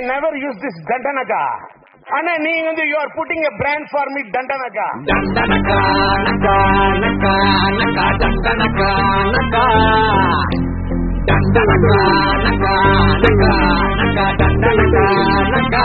Never use this தண்டனகா ஆனா நீங்க வந்து you are putting a brand for me தண்டனகா ದಂಡನಕ ನಕ ನಕ ನಕ ದಂಡನಕ ನಕ ದಂಡನಕ ನಕ ನಕ ನಕ ದಂಡನಕ ನಕ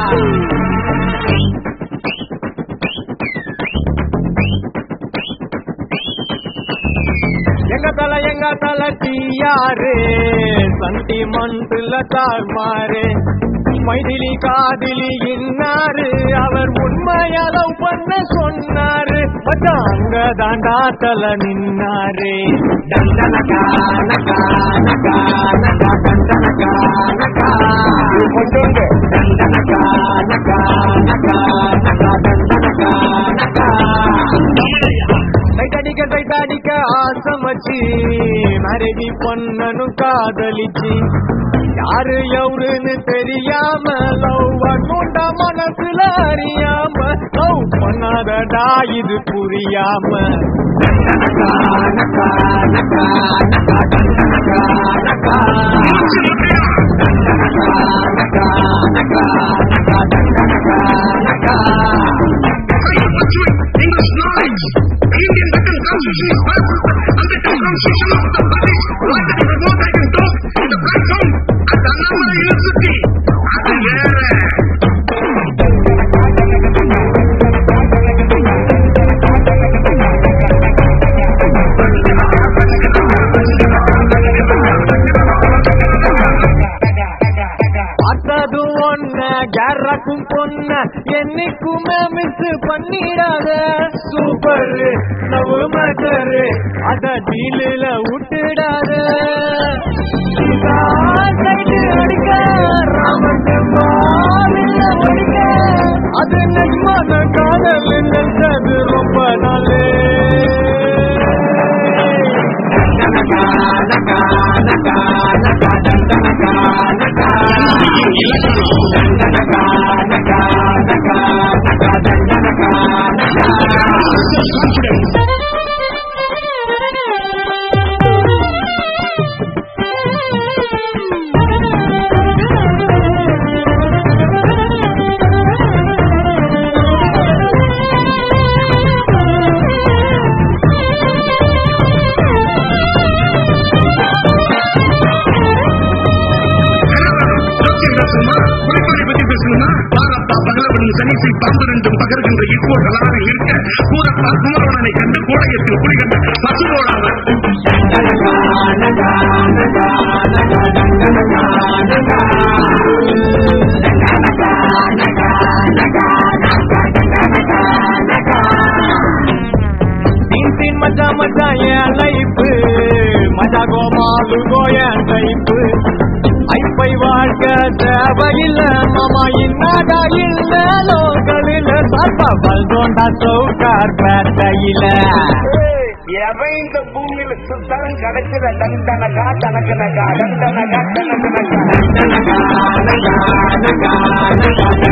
எங்க தல எங்க தல தீயாரு சண்டி மண்டுல தார்மாரு மைதிலி காதிலி இன்னாரு அவர் உண்மையளவு பண்ண சொன்னாரு பட் அங்க தாண்டா தல நின்னாரு ದಂಡನಕ ನಕ ನಕ ನಕ ದಂಡನಕ ನಕ கொஞ்சோண்டு ದಂಡನಕ ನಕ ನಕ ನಕ ದಂಡನಕ ನಕ சைட்டடிக்க சைட்டடிக்க ஆசமச்சி மறைவி பொண்ணனும் காதலிச்சு யாரு எவருன்னு தெரியாம லவ் பண்ணுண்ட மனசுல அறியாம லவ் பண்ணாதடா இது புரியாம ನಕ ನಕ ನಕ ನಕ ದಂಡನಕ ನಕ ದಂಡನಕ ನಕ ನಕ ನಕ ದಂಡನಕ ನಕ English knowledge. Indian written constitution is passed and the constitution of the British. Why the remote I can talk in the platform at the Annamala University. அது வேற பார்த்தது ஒன்ன கேரக்கும் பொண்ண என்னைக்குமே மிஸ் பண்ணிடாத சூப்பர் லவ் மேட்டர் அத டீலில் விட்டுடாத இதா சைடு அடிக்க ராமத்து பாலில் ஒடிக்க அது நிஜமான காதல் நினைச்சது ரொம்ப நாளே ನಕ ನಕ ನಕ ನಕ ದಂಡನಕ ನಕ ದಂಡನಕ ನಕ ನಕ ನಕ ದಂಡನಕ ನಕ ஜோசியம் பேசணுமா குடிப்பதை பத்தி பேசணுமா பாரப்பா பகலவனும் சனிசை பன்னிரண்டும் பகர்கின்ற இப்போ கலாறு இருக்க கூறப்பா குமரவனனை கண்டு கோடையத்தில் குடிகண்ட பசுவோடாவர் தீன் தீன் மச்சா மச்சா என் லைஃபு மஜா கோமாலு கோயன் டைப்பு ஐப்பை வாழ்க்கை தேவையில்ல மாமா இன்னாடா இல்ல லோக்கலில் சாப்பா பல்தோண்டா சவுக்கார் பேட்டையில எவன் இந்த பூமியில சுத்தம் கிடைச்சத தண்டனகா தனக்கனகா தண்டனகா தனக்கனகா நக நக நக நக